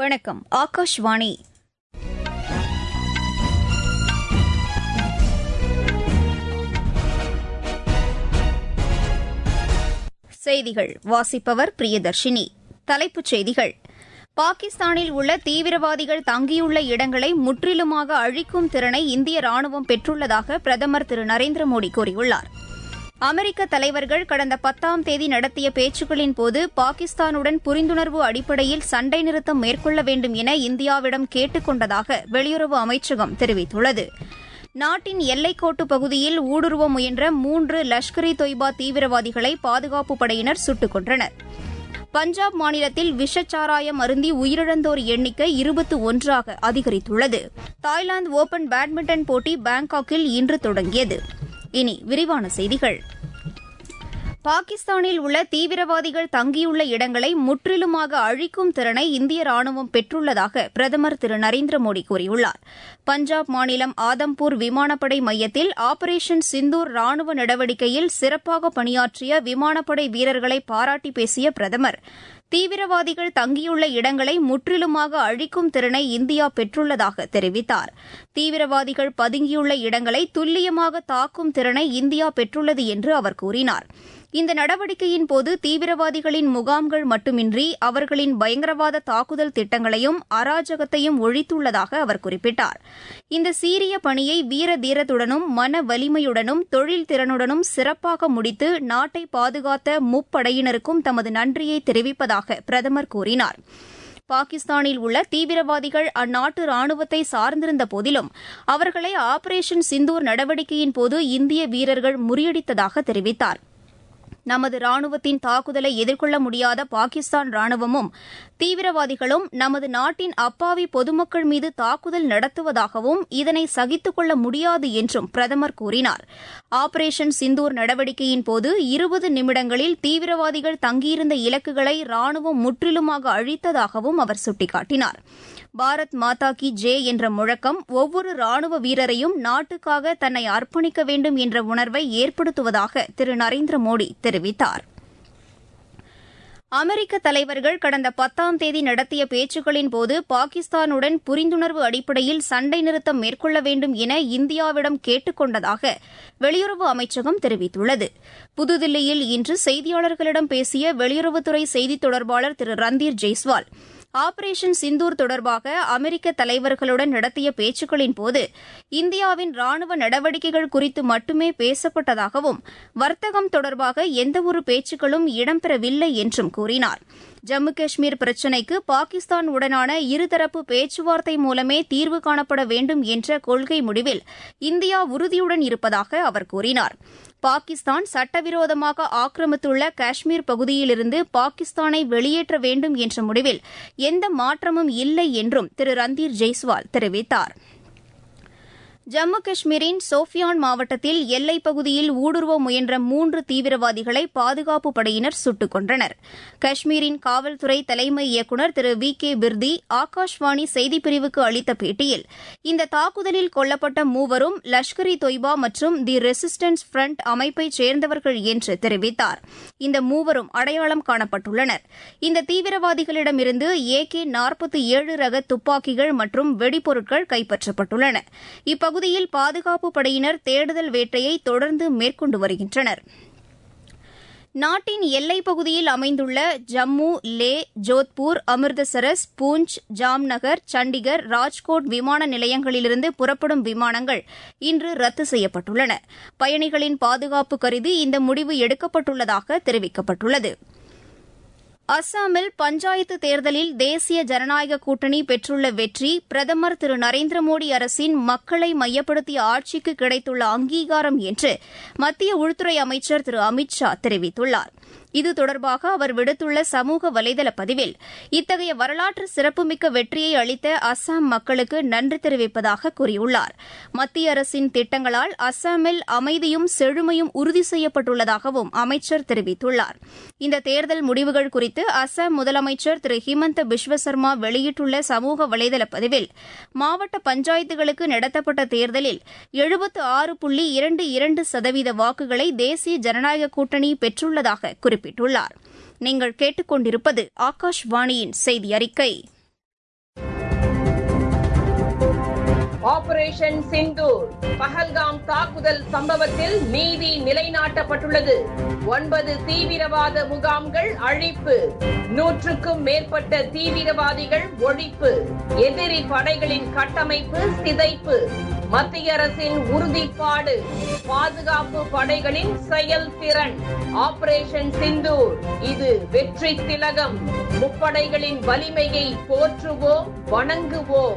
வணக்கம் ஆகாஷ்வாணி செய்திகள் வாசிப்பவர் பிரியதர்ஷினி தலைப்புச் செய்திகள் பாகிஸ்தானில் உள்ள தீவிரவாதிகள் தங்கியுள்ள இடங்களை முற்றிலுமாக அழிக்கும் திறனை இந்திய ராணுவம் பெற்றுள்ளதாக பிரதமர் திரு நரேந்திர மோடி கூறியுள்ளார் அமெரிக்க தலைவர்கள் கடந்த பத்தாம் தேதி நடத்திய பேச்சுக்களின் போது பாகிஸ்தானுடன் புரிந்துணர்வு அடிப்படையில் சண்டை நிறுத்தம் மேற்கொள்ள வேண்டும் என இந்தியாவிடம் கேட்டுக் கொண்டதாக வெளியுறவு அமைச்சகம் தெரிவித்துள்ளது நாட்டின் எல்லைக்கோட்டு பகுதியில் ஊடுருவ முயன்ற மூன்று லஷ்கர் இ தொய்பா தீவிரவாதிகளை பாதுகாப்புப் படையினர் சுட்டுக் கொன்றனர் பஞ்சாப் மாநிலத்தில் விஷச்சாராயம் அருந்தி உயிரிழந்தோர் எண்ணிக்கை இருபத்து ஒன்றாக அதிகரித்துள்ளது தாய்லாந்து ஓபன் பேட்மிண்டன் போட்டி பாங்காக்கில் இன்று தொடங்கியது இனி விரிவான செய்திகள் பாகிஸ்தானில் உள்ள தீவிரவாதிகள் தங்கியுள்ள இடங்களை முற்றிலுமாக அழிக்கும் திறனை இந்திய ராணுவம் பெற்றுள்ளதாக பிரதமர் திரு நரேந்திர மோடி கூறியுள்ளார் பஞ்சாப் மாநிலம் ஆதம்பூர் விமானப்படை மையத்தில் ஆபரேஷன் சிந்தூர் ராணுவ நடவடிக்கையில் சிறப்பாக பணியாற்றிய விமானப்படை வீரர்களை பாராட்டி பேசிய பிரதமர் தீவிரவாதிகள் தங்கியுள்ள இடங்களை முற்றிலுமாக அழிக்கும் திறனை இந்தியா பெற்றுள்ளதாக தெரிவித்தார் தீவிரவாதிகள் பதுங்கியுள்ள இடங்களை துல்லியமாக தாக்கும் திறனை இந்தியா பெற்றுள்ளது என்று அவர் கூறினார் இந்த நடவடிக்கையின் போது தீவிரவாதிகளின் முகாம்கள் மட்டுமின்றி அவர்களின் பயங்கரவாத தாக்குதல் திட்டங்களையும் அராஜகத்தையும் ஒழித்துள்ளதாக அவர் குறிப்பிட்டார் இந்த சீரிய பணியை வீர தீரத்துடனும் மன வலிமையுடனும் தொழில் திறனுடனும் சிறப்பாக முடித்து நாட்டை பாதுகாத்த முப்படையினருக்கும் தமது நன்றியை தெரிவிப்பதாக பிரதமர் கூறினார் பாகிஸ்தானில் உள்ள தீவிரவாதிகள் அந்நாட்டு ராணுவத்தை சார்ந்திருந்த போதிலும் அவர்களை ஆபரேஷன் சிந்தூர் நடவடிக்கையின் போது இந்திய வீரர்கள் முறியடித்ததாக தெரிவித்தார் நமது ராணுவத்தின் தாக்குதலை எதிர்கொள்ள முடியாத பாகிஸ்தான் ராணுவமும் தீவிரவாதிகளும் நமது நாட்டின் அப்பாவி பொதுமக்கள் மீது தாக்குதல் நடத்துவதாகவும் இதனை சகித்துக் கொள்ள முடியாது என்றும் பிரதமர் கூறினார் ஆபரேஷன் சிந்தூர் நடவடிக்கையின் போது இருபது நிமிடங்களில் தீவிரவாதிகள் தங்கியிருந்த இலக்குகளை ராணுவம் முற்றிலுமாக அழித்ததாகவும் அவர் சுட்டிக்காட்டினார் பாரத் மாதா கி ஜே என்ற முழக்கம் ஒவ்வொரு ராணுவ வீரரையும் நாட்டுக்காக தன்னை அர்ப்பணிக்க வேண்டும் என்ற உணர்வை ஏற்படுத்துவதாக திரு நரேந்திர மோடி தெரிவித்தார் அமெரிக்க தலைவர்கள் கடந்த பத்தாம் தேதி நடத்திய பேச்சுக்களின் போது பாகிஸ்தானுடன் புரிந்துணர்வு அடிப்படையில் சண்டை நிறுத்தம் மேற்கொள்ள வேண்டும் என இந்தியாவிடம் கேட்டுக் கொண்டதாக வெளியுறவு அமைச்சகம் தெரிவித்துள்ளது புதுதில்லியில் இன்று செய்தியாளர்களிடம் பேசிய வெளியுறவுத்துறை செய்தித் தொடர்பாளர் திரு ரந்தீர் ஜெய்ஸ்வால் ஆபரேஷன் சிந்தூர் தொடர்பாக அமெரிக்க தலைவர்களுடன் நடத்திய பேச்சுக்களின் போது இந்தியாவின் ராணுவ நடவடிக்கைகள் குறித்து மட்டுமே பேசப்பட்டதாகவும் வர்த்தகம் தொடர்பாக எந்தவொரு பேச்சுக்களும் இடம்பெறவில்லை என்றும் கூறினார் ஜம்மு காஷ்மீர் பிரச்சினைக்கு பாகிஸ்தான் உடனான இருதரப்பு பேச்சுவார்த்தை மூலமே தீர்வு காணப்பட வேண்டும் என்ற கொள்கை முடிவில் இந்தியா உறுதியுடன் இருப்பதாக அவர் கூறினார் பாகிஸ்தான் சட்டவிரோதமாக ஆக்கிரமித்துள்ள காஷ்மீர் பகுதியிலிருந்து பாகிஸ்தானை வெளியேற்ற வேண்டும் என்ற முடிவில் எந்த மாற்றமும் இல்லை என்றும் திரு ரந்தீர் ஜெய்ஸ்வால் தெரிவித்தார் ஜம்மு காஷ்மீரின் சோஃபியான் மாவட்டத்தில் எல்லைப் பகுதியில் ஊடுருவ முயன்ற மூன்று தீவிரவாதிகளை பாதுகாப்பு படையினர் சுட்டுக் கொன்றனர் காஷ்மீரின் காவல்துறை தலைமை இயக்குநர் திரு வி கே பிர்தி ஆகாஷ்வாணி செய்திப்பிரிவுக்கு அளித்த பேட்டியில் இந்த தாக்குதலில் கொல்லப்பட்ட மூவரும் லஷ்கர் இ தொய்பா மற்றும் தி ரெசிஸ்டன்ஸ் ஃப்ரண்ட் அமைப்பைச் சேர்ந்தவர்கள் என்று தெரிவித்தார் இந்த மூவரும் அடையாளம் காணப்பட்டுள்ளனர் இந்த தீவிரவாதிகளிடமிருந்து ஏ கே நாற்பத்தி ஏழு ரக துப்பாக்கிகள் மற்றும் வெடிபொருட்கள் கைப்பற்றப்பட்டுள்ளன இப்பகுதியில் பாதுகாப்பு படையினர் தேடுதல் வேட்டையை தொடர்ந்து மேற்கொண்டு வருகின்றனர் நாட்டின் எல்லைப் பகுதியில் அமைந்துள்ள ஜம்மு லே ஜோத்பூர் அமிர்தசரஸ் பூஞ்ச் ஜாம்நகர் சண்டிகர் ராஜ்கோட் விமான நிலையங்களிலிருந்து புறப்படும் விமானங்கள் இன்று ரத்து செய்யப்பட்டுள்ளன பயணிகளின் பாதுகாப்பு கருதி இந்த முடிவு எடுக்கப்பட்டுள்ளதாக தெரிவிக்கப்பட்டுள்ளது அஸ்ஸாமில் பஞ்சாயத்து தேர்தலில் தேசிய ஜனநாயக கூட்டணி பெற்றுள்ள வெற்றி பிரதமர் திரு நரேந்திர மோடி அரசின் மக்களை மையப்படுத்திய ஆட்சிக்கு கிடைத்துள்ள அங்கீகாரம் என்று மத்திய உள்துறை அமைச்சர் திரு அமித் ஷா தெரிவித்துள்ளார் இது தொடர்பாக அவர் விடுத்துள்ள சமூக வலைதள பதிவில் இத்தகைய வரலாற்று சிறப்புமிக்க வெற்றியை அளித்த அஸ்ஸாம் மக்களுக்கு நன்றி தெரிவிப்பதாக கூறியுள்ளார் மத்திய அரசின் திட்டங்களால் அஸ்ஸாமில் அமைதியும் செழுமையும் உறுதி செய்யப்பட்டுள்ளதாகவும் அமைச்சர் தெரிவித்துள்ளார் இந்த தேர்தல் முடிவுகள் குறித்து அஸ்ஸாம் முதலமைச்சர் திரு ஹிமந்த பிஸ்வ சர்மா வெளியிட்டுள்ள சமூக வலைதள பதிவில் மாவட்ட பஞ்சாயத்துகளுக்கு நடத்தப்பட்ட தேர்தலில் எழுபத்து ஆறு புள்ளி இரண்டு இரண்டு சதவீத வாக்குகளை தேசிய ஜனநாயக கூட்டணி பெற்றுள்ளதாக குறிப்பிட்டுள்ளார் நீங்கள் கேட்டுக்கொண்டிருப்பது ஆகாஷ்வாணியின் செய்தி அறிக்கை ஆபரேஷன் சிந்தூர் பஹல்காம் தாக்குதல் சம்பவத்தில் நீதி நிலைநாட்டப்பட்டுள்ளது ஒன்பது தீவிரவாத முகாம்கள் அழிப்பு நூற்றுக்கும் மேற்பட்ட தீவிரவாதிகள் ஒழிப்பு எதிரி படைகளின் கட்டமைப்பு சிதைப்பு மத்திய அரசின் உறுதிப்பாடு பாதுகாப்பு படைகளின் செயல்திறன் ஆபரேஷன் சிந்தூர் இது வெற்றி திலகம் முப்படைகளின் வலிமையை போற்றுவோம் வணங்குவோம்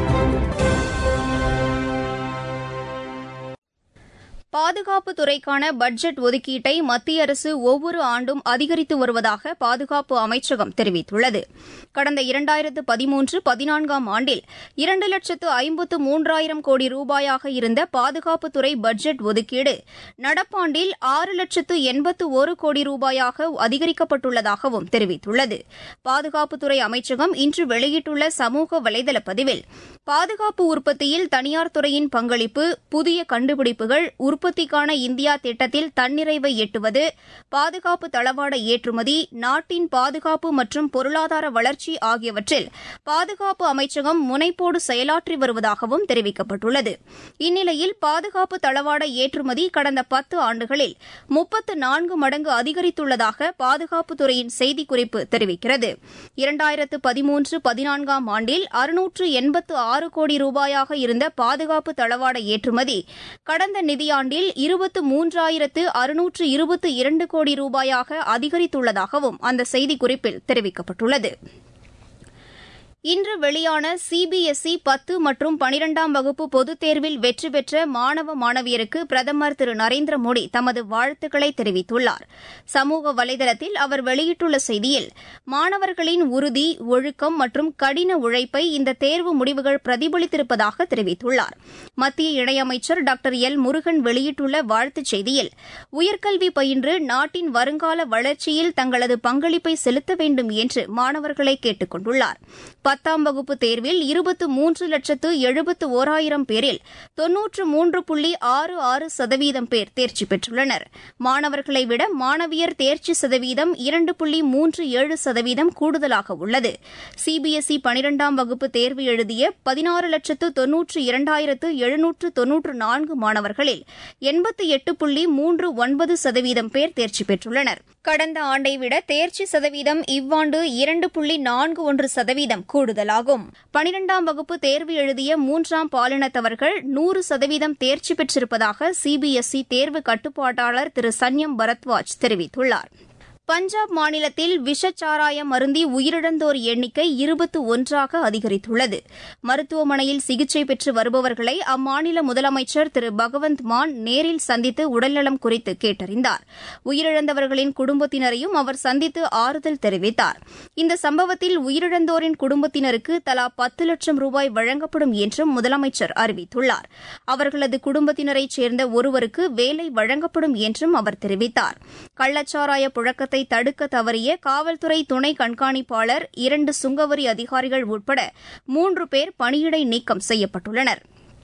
பாதுகாப்பு துறைக்கான பட்ஜெட் ஒதுக்கீட்டை மத்திய அரசு ஒவ்வொரு ஆண்டும் அதிகரித்து வருவதாக பாதுகாப்பு அமைச்சகம் தெரிவித்துள்ளது கடந்த இரண்டாயிரத்து பதிமூன்று பதினான்காம் ஆண்டில் இரண்டு லட்சத்து ஐம்பத்து மூன்றாயிரம் கோடி ரூபாயாக இருந்த பாதுகாப்புத்துறை பட்ஜெட் ஒதுக்கீடு நடப்பாண்டில் ஆறு லட்சத்து எண்பத்து ஒரு கோடி ரூபாயாக அதிகரிக்கப்பட்டுள்ளதாகவும் தெரிவித்துள்ளது பாதுகாப்புத்துறை அமைச்சகம் இன்று வெளியிட்டுள்ள சமூக வலைதள பதிவில் பாதுகாப்பு உற்பத்தியில் தனியார் துறையின் பங்களிப்பு புதிய கண்டுபிடிப்புகள் உற்பத்திக்கான இந்தியா திட்டத்தில் தன்னிறைவை எட்டுவது பாதுகாப்பு தளவாட ஏற்றுமதி நாட்டின் பாதுகாப்பு மற்றும் பொருளாதார வளர்ச்சி ஆகியவற்றில் பாதுகாப்பு அமைச்சகம் முனைப்போடு செயலாற்றி வருவதாகவும் தெரிவிக்கப்பட்டுள்ளது இந்நிலையில் பாதுகாப்பு தளவாட ஏற்றுமதி கடந்த பத்து ஆண்டுகளில் முப்பத்து நான்கு மடங்கு அதிகரித்துள்ளதாக பாதுகாப்புத்துறையின் செய்திக்குறிப்பு தெரிவிக்கிறது இரண்டாயிரத்து பதிமூன்று பதினான்காம் ஆண்டில் அறுநூற்று எண்பத்து ஆறு கோடி ரூபாயாக இருந்த பாதுகாப்பு தளவாட ஏற்றுமதி கடந்த நிதியாண்டில் இருபத்து மூன்றாயிரத்து அறுநூற்று இருபத்தி இரண்டு கோடி ரூபாயாக அதிகரித்துள்ளதாகவும் அந்த செய்திக்குறிப்பில் தெரிவிக்கப்பட்டுள்ளது இன்று வெளியான சிபிஎஸ்இ பத்து மற்றும் பனிரெண்டாம் வகுப்பு பொதுத் தேர்வில் வெற்றி பெற்ற மாணவ மாணவியருக்கு பிரதமர் திரு நரேந்திர மோடி தமது வாழ்த்துக்களை தெரிவித்துள்ளார் சமூக வலைதளத்தில் அவர் வெளியிட்டுள்ள செய்தியில் மாணவர்களின் உறுதி ஒழுக்கம் மற்றும் கடின உழைப்பை இந்த தேர்வு முடிவுகள் பிரதிபலித்திருப்பதாக தெரிவித்துள்ளார் மத்திய இணையமைச்சர் டாக்டர் எல் முருகன் வெளியிட்டுள்ள வாழ்த்துச் செய்தியில் உயர்கல்வி பயின்று நாட்டின் வருங்கால வளர்ச்சியில் தங்களது பங்களிப்பை செலுத்த வேண்டும் என்று மாணவர்களை கேட்டுக் கொண்டுள்ளார் பத்தாம் வகுப்பு தேர்வில் இருபத்து மூன்று லட்சத்து எழுபத்து ஓராயிரம் பேரில் தொன்னூற்று மூன்று புள்ளி ஆறு ஆறு சதவீதம் பேர் தேர்ச்சி பெற்றுள்ளனர் மாணவர்களை விட மாணவியர் தேர்ச்சி சதவீதம் இரண்டு புள்ளி மூன்று ஏழு சதவீதம் கூடுதலாக உள்ளது சிபிஎஸ்இ பனிரெண்டாம் வகுப்பு தேர்வு எழுதிய பதினாறு லட்சத்து தொன்னூற்று இரண்டாயிரத்து எழுநூற்று தொன்னூற்று நான்கு மாணவர்களில் எண்பத்து எட்டு புள்ளி மூன்று ஒன்பது சதவீதம் பேர் தேர்ச்சி பெற்றுள்ளனர் கடந்த ஆண்டை விட தேர்ச்சி சதவீதம் இவ்வாண்டு இரண்டு புள்ளி நான்கு ஒன்று சதவீதம் கூடுதலாகும் பனிரெண்டாம் வகுப்பு தேர்வு எழுதிய மூன்றாம் பாலினத்தவர்கள் நூறு சதவீதம் தேர்ச்சி பெற்றிருப்பதாக சிபிஎஸ்இ தேர்வு கட்டுப்பாட்டாளர் திரு சன்யம் பரத்வாஜ் தெரிவித்துள்ளார் பஞ்சாப் மாநிலத்தில் விஷச்சாராயம் அருந்தி உயிரிழந்தோர் எண்ணிக்கை இருபத்து ஒன்றாக அதிகரித்துள்ளது மருத்துவமனையில் சிகிச்சை பெற்று வருபவர்களை அம்மாநில முதலமைச்சர் திரு பகவந்த் மான் நேரில் சந்தித்து உடல்நலம் குறித்து கேட்டறிந்தார் உயிரிழந்தவர்களின் குடும்பத்தினரையும் அவர் சந்தித்து ஆறுதல் தெரிவித்தார் இந்த சம்பவத்தில் உயிரிழந்தோரின் குடும்பத்தினருக்கு தலா பத்து லட்சம் ரூபாய் வழங்கப்படும் என்றும் முதலமைச்சர் அறிவித்துள்ளார் அவர்களது குடும்பத்தினரைச் சேர்ந்த ஒருவருக்கு வேலை வழங்கப்படும் என்றும் அவர் தெரிவித்தார் கள்ளச்சாராய புழக்கத்தை தடுக்க தவறிய காவல்துறை துணை கண்காணிப்பாளர் இரண்டு சுங்கவரி அதிகாரிகள் உட்பட மூன்று பேர் பணியிடை நீக்கம் செய்யப்பட்டுள்ளனா்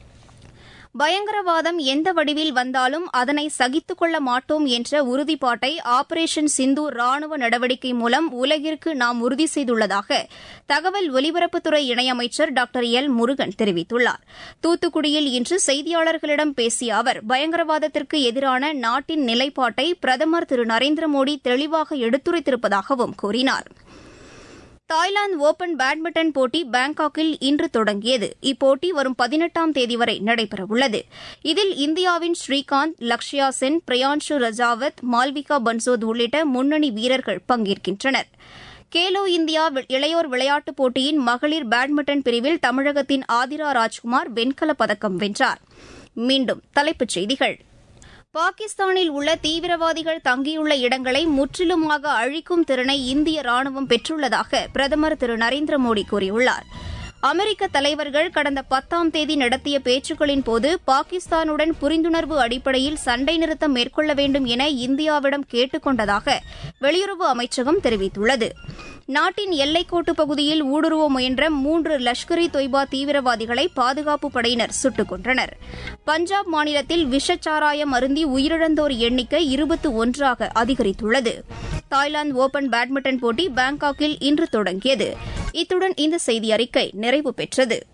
பயங்கரவாதம் எந்த வடிவில் வந்தாலும் அதனை சகித்துக் கொள்ள மாட்டோம் என்ற உறுதிப்பாட்டை ஆபரேஷன் சிந்து ராணுவ நடவடிக்கை மூலம் உலகிற்கு நாம் உறுதி செய்துள்ளதாக தகவல் ஒலிபரப்புத்துறை இணையமைச்சர் டாக்டர் எல் முருகன் தெரிவித்துள்ளார் தூத்துக்குடியில் இன்று செய்தியாளர்களிடம் பேசிய அவர் பயங்கரவாதத்திற்கு எதிரான நாட்டின் நிலைப்பாட்டை பிரதமர் திரு நரேந்திர மோடி தெளிவாக எடுத்துரைத்திருப்பதாகவும் கூறினாா் தாய்லாந்து ஓபன் பேட்மிண்டன் போட்டி பாங்காக்கில் இன்று தொடங்கியது இப்போட்டி வரும் பதினெட்டாம் தேதி வரை நடைபெறவுள்ளது இதில் இந்தியாவின் ஸ்ரீகாந்த் லக்ஷயா சென் பிரியான்ஷு ரஜாவத் மால்விகா பன்சோத் உள்ளிட்ட முன்னணி வீரர்கள் பங்கேற்கின்றனர் கேலோ இந்தியா இளையோர் விளையாட்டுப் போட்டியின் மகளிர் பேட்மிண்டன் பிரிவில் தமிழகத்தின் ஆதிரா ராஜ்குமார் வெண்கலப் பதக்கம் வென்றார் மீண்டும் தலைப்புச் செய்திகள் பாகிஸ்தானில் உள்ள தீவிரவாதிகள் தங்கியுள்ள இடங்களை முற்றிலுமாக அழிக்கும் திறனை இந்திய ராணுவம் பெற்றுள்ளதாக பிரதமர் திரு நரேந்திர மோடி கூறியுள்ளார் அமெரிக்க தலைவர்கள் கடந்த பத்தாம் தேதி நடத்திய பேச்சுக்களின் போது பாகிஸ்தானுடன் புரிந்துணர்வு அடிப்படையில் சண்டை நிறுத்தம் மேற்கொள்ள வேண்டும் என இந்தியாவிடம் கேட்டுக் கொண்டதாக வெளியுறவு அமைச்சகம் தெரிவித்துள்ளது நாட்டின் எல்லைக்கோட்டுப் பகுதியில் ஊடுருவ முயன்ற மூன்று லஷ்கர் இ தொய்பா தீவிரவாதிகளை பாதுகாப்பு படையினர் சுட்டுக் கொன்றனர் பஞ்சாப் மாநிலத்தில் விஷச்சாராயம் அருந்தி உயிரிழந்தோர் எண்ணிக்கை இருபத்து ஒன்றாக அதிகரித்துள்ளது தாய்லாந்து ஓபன் பேட்மிண்டன் போட்டி பாங்காக்கில் இன்று தொடங்கியது இத்துடன் இந்த செய்தி அறிக்கை நிறைவு பெற்றது